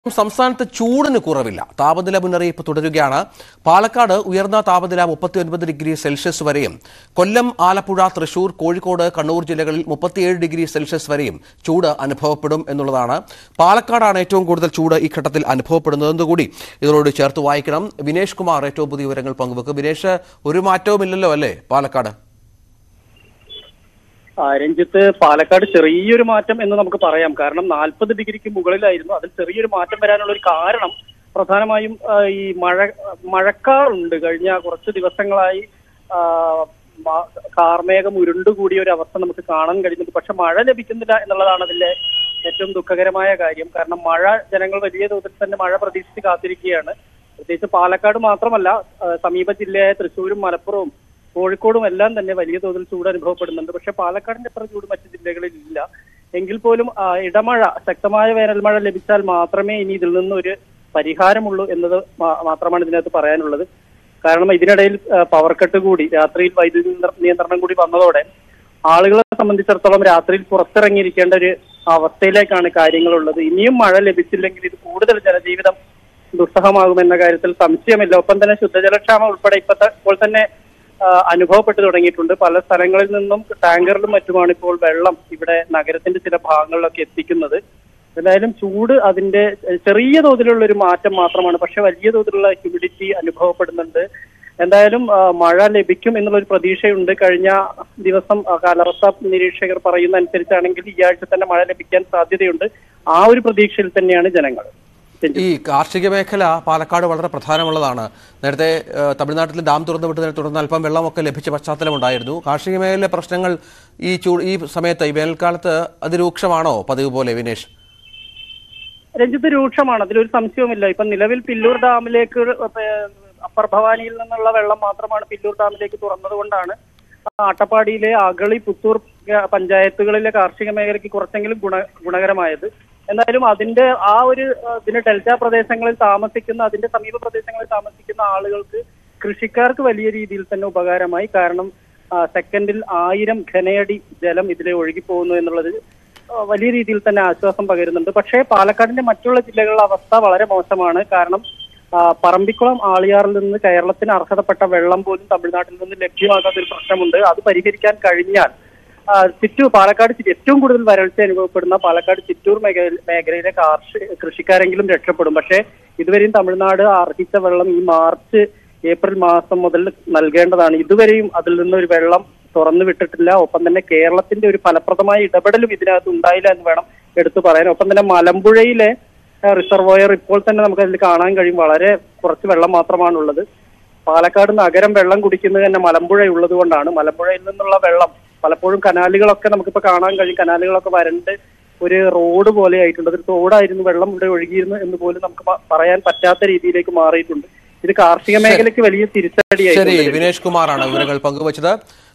സംസ്ഥാനത്ത് ചൂടിന് കുറവില്ല താപനില മുന്നറിയിപ്പ് തുടരുകയാണ് പാലക്കാട് ഉയർന്ന താപനില മുപ്പത്തിയൊൻപത് ഡിഗ്രി സെൽഷ്യസ് വരെയും കൊല്ലം ആലപ്പുഴ തൃശൂർ കോഴിക്കോട് കണ്ണൂർ ജില്ലകളിൽ മുപ്പത്തിയേഴ് ഡിഗ്രി സെൽഷ്യസ് വരെയും ചൂട് അനുഭവപ്പെടും എന്നുള്ളതാണ് പാലക്കാടാണ് ഏറ്റവും കൂടുതൽ ചൂട് ഈ ഘട്ടത്തിൽ അനുഭവപ്പെടുന്നതെന്ന് കൂടി ഇതിനോട് ചേർത്ത് വായിക്കണം വിനേഷ് കുമാർ ഏറ്റവും പുതിയ വിവരങ്ങൾ പങ്കുവെക്കും വിനേഷ് ഒരു മാറ്റവുമില്ലല്ലോ അല്ലേ പാലക്കാട് ആ, രഞ്ജിത്ത് പാലക്കാട് ചെറിയൊരു മാറ്റം എന്ന് നമുക്ക് പറയാം കാരണം നാൽപ്പത് ഡിഗ്രിക്ക് മുകളിലായിരുന്നു അതിൽ ചെറിയൊരു മാറ്റം വരാനുള്ള ഒരു കാരണം പ്രധാനമായും ആ, ഈ മഴ മഴക്കാറുണ്ട് കഴിഞ്ഞ കുറച്ച് ദിവസങ്ങളായി ആ, മ- കാർമേഘം ഉരുണ്ടുകൂടിയ ഒരു അവസ്ഥ നമുക്ക് കാണാൻ കഴിയുന്നുണ്ട് പക്ഷെ മഴ ലഭിക്കുന്നില്ല എന്നുള്ളതാണ് അതിന്റെ ഏറ്റവും ദുഃഖകരമായ കാര്യം കാരണം മഴ ജനങ്ങൾ വലിയ തോതിൽ തന്നെ മഴ പ്രതീക്ഷിച്ച് കാത്തിരിക്കുകയാണ് പ്രത്യേകിച്ച് പാലക്കാട് മാത്രമല്ല ആ, സമീപ ജില്ലയായ തൃശ്ശൂരും മലപ്പുറവും കോഴിക്കോടും എല്ലാം തന്നെ വലിയ തോതിൽ ചൂട് അനുഭവപ്പെടുന്നുണ്ട് പക്ഷെ പാലക്കാടിന്റെ അത്ര ചൂട് മറ്റു ജില്ലകളിൽ ഇല്ല എങ്കിൽ പോലും ആ, ഇടമഴ ശക്തമായ വേനൽമഴ ലഭിച്ചാൽ മാത്രമേ ഇനി ഇതിൽ നിന്ന് ഒരു പരിഹാരമുള്ളൂ എന്നത് മാ- മാത്രമാണ് ഇതിനകത്ത് പറയാനുള്ളത് കാരണം ഇതിനിടയിൽ ആ, പവർ കട്ട് കൂടി രാത്രിയിൽ വൈദ്യുതി നിയന്ത്ര- നിയന്ത്രണം കൂടി വന്നതോടെ ആളുകളെ സംബന്ധിച്ചിടത്തോളം രാത്രിയിൽ പുറത്തിറങ്ങിയിരിക്കേണ്ട ഒരു അവസ്ഥയിലേക്കാണ് കാര്യങ്ങളുള്ളത് ഇനിയും മഴ ലഭിച്ചില്ലെങ്കിൽ ഇത് കൂടുതൽ ജനജീവിതം ദുസ്സഹമാകുമെന്ന കാര്യത്തിൽ സംശയമില്ല ഒപ്പം തന്നെ ശുദ്ധജലക്ഷാമം ഉൾപ്പെടെ ഇപ്പോഴത്തെ ഇപ്പോൾ തന്നെ ആ, അനുഭവപ്പെട്ടു തുടങ്ങിയിട്ടുണ്ട് പല സ്ഥലങ്ങളിൽ നിന്നും ടാങ്കറിലും മറ്റുമാണ് ഇപ്പോൾ വെള്ളം ഇവിടെ നഗരത്തിന്റെ ചില ഭാഗങ്ങളിലൊക്കെ എത്തിക്കുന്നത് എന്തായാലും ചൂട് അതിന്റെ ചെറിയ തോതിലുള്ള ഒരു മാറ്റം മാത്രമാണ് പക്ഷെ വലിയ തോതിലുള്ള ഹ്യൂമിഡിറ്റി അനുഭവപ്പെടുന്നുണ്ട് എന്തായാലും ആ, മഴ ലഭിക്കും എന്നുള്ള ഒരു പ്രതീക്ഷയുണ്ട് കഴിഞ്ഞ ദിവസം ആ, കാലാവസ്ഥാ നിരീക്ഷകർ പറയുന്ന അനുസരിച്ചാണെങ്കിൽ ഈ ആഴ്ച തന്നെ മഴ ലഭിക്കാൻ സാധ്യതയുണ്ട് ആ ഒരു പ്രതീക്ഷയിൽ തന്നെയാണ് ജനങ്ങൾ ഈ കാർഷിക മേഖല പാലക്കാട് വളരെ പ്രധാനമുള്ളതാണ് നേരത്തെ ഏഹ്, തമിഴ്നാട്ടിൽ ഡാം തുറന്നു വിട്ടതിനെ തുടർന്ന് അല്പം വെള്ളമൊക്കെ ലഭിച്ച പശ്ചാത്തലമുണ്ടായിരുന്നു കാർഷിക മേഖലയിലെ പ്രശ്നങ്ങൾ ഈ ചൂ ഈ സമയത്ത് ഈ വേനൽക്കാലത്ത് അതിരൂക്ഷമാണോ പതിവ് പോലെ വിനേഷ് രഞ്ജിത്ത് രൂക്ഷമാണ് അതിലൊരു സംശയവുമില്ല ഇപ്പൊ നിലവിൽ പില്ലൂർ ഡാമിലേക്ക് ഏഹ്, അപ്പർ ഭവാനിയിൽ നിന്നുള്ള വെള്ളം മാത്രമാണ് പില്ലൂർ ഡാമിലേക്ക് തുറന്നത് കൊണ്ടാണ് അട്ടപ്പാടിയിലെ അഗളി പുത്തൂർ ഗ- പഞ്ചായത്തുകളിലെ കാർഷിക മേഖലയ്ക്ക് കുറച്ചെങ്കിലും ഗുണ ഗുണകരമായത് എന്തായാലും അതിന്റെ ആ ഒരു ഏഹ്, ഇതിന് ഡെൽറ്റ പ്രദേശങ്ങളിൽ താമസിക്കുന്ന അതിന്റെ സമീപ പ്രദേശങ്ങളിൽ താമസിക്കുന്ന ആളുകൾക്ക് കൃഷിക്കാർക്ക് വലിയ രീതിയിൽ തന്നെ ഉപകാരമായി കാരണം ആ, സെക്കൻഡിൽ ആയിരം ഘനയടി ജലം ഇതിലെ ഒഴുകി പോകുന്നു എന്നുള്ളത് ആ, വലിയ രീതിയിൽ തന്നെ ആശ്വാസം പകരുന്നുണ്ട് പക്ഷേ പാലക്കാടിന്റെ മറ്റുള്ള ജില്ലകളിലെ അവസ്ഥ വളരെ മോശമാണ് കാരണം ആ, പറമ്പിക്കുളം ആളിയാറിൽ നിന്ന് കേരളത്തിന് അർഹതപ്പെട്ട വെള്ളം പോലും തമിഴ്നാട്ടിൽ നിന്ന് ലഭ്യമാകാത്ത ഒരു പ്രശ്നമുണ്ട് അത് പരിഹരിക്കാൻ കഴിഞ്ഞാൽ ആ, ചിറ്റൂർ പാലക്കാട് ചി- ഏറ്റവും കൂടുതൽ വരൾച്ച അനുഭവപ്പെടുന്ന പാലക്കാട് ചിറ്റൂർ മേഖല മേഖലയിലെ കാർഷിക കൃഷിക്കാരെങ്കിലും രക്ഷപ്പെടും പക്ഷേ ഇതുവരെയും തമിഴ്നാട് അർഹിച്ച വെള്ളം ഈ മാർച്ച് ഏപ്രിൽ മാസം മുതൽ നൽകേണ്ടതാണ് ഇതുവരെയും അതിൽ നിന്നൊരു വെള്ളം തുറന്നു വിട്ടിട്ടില്ല ഒപ്പം തന്നെ കേരളത്തിന്റെ ഒരു ഫലപ്രദമായ ഇടപെടലും ഇതിനകത്ത് ഉണ്ടായില്ല എന്ന് വേണം എടുത്തു പറയാൻ ഒപ്പം തന്നെ മലമ്പുഴയിലെ റിസർവോയർ ഇപ്പോൾ തന്നെ നമുക്ക് അതിൽ കാണാൻ കഴിയും വളരെ കുറച്ച് വെള്ളം മാത്രമാണുള്ളത് പാലക്കാട് നഗരം വെള്ളം കുടിക്കുന്നത് തന്നെ മലമ്പുഴ ഉള്ളത് കൊണ്ടാണ് മലമ്പുഴയിൽ നിന്നുള്ള വെള്ളം പലപ്പോഴും കനാലുകളൊക്കെ നമുക്കിപ്പോൾ കാണാൻ കഴിയും കനാലുകളൊക്കെ വരണ്ട് ഒരു റോഡ് പോലെ ആയിട്ടുണ്ട് അതൊരു തോടായിരുന്നു വെള്ളം ഇവിടെ ഒഴുകിയിരുന്നു എന്ന് പോലും നമുക്ക് പ- പറയാൻ പറ്റാത്ത രീതിയിലേക്ക് മാറിയിട്ടുണ്ട് ഇത് കാർഷിക മേഖലയ്ക്ക് വലിയ ശരി തിരിച്ചടിയായിട്ടുണ്ട് വിനേഷ് കുമാറാണ് വിവരങ്ങൾ പങ്കുവച്ചത്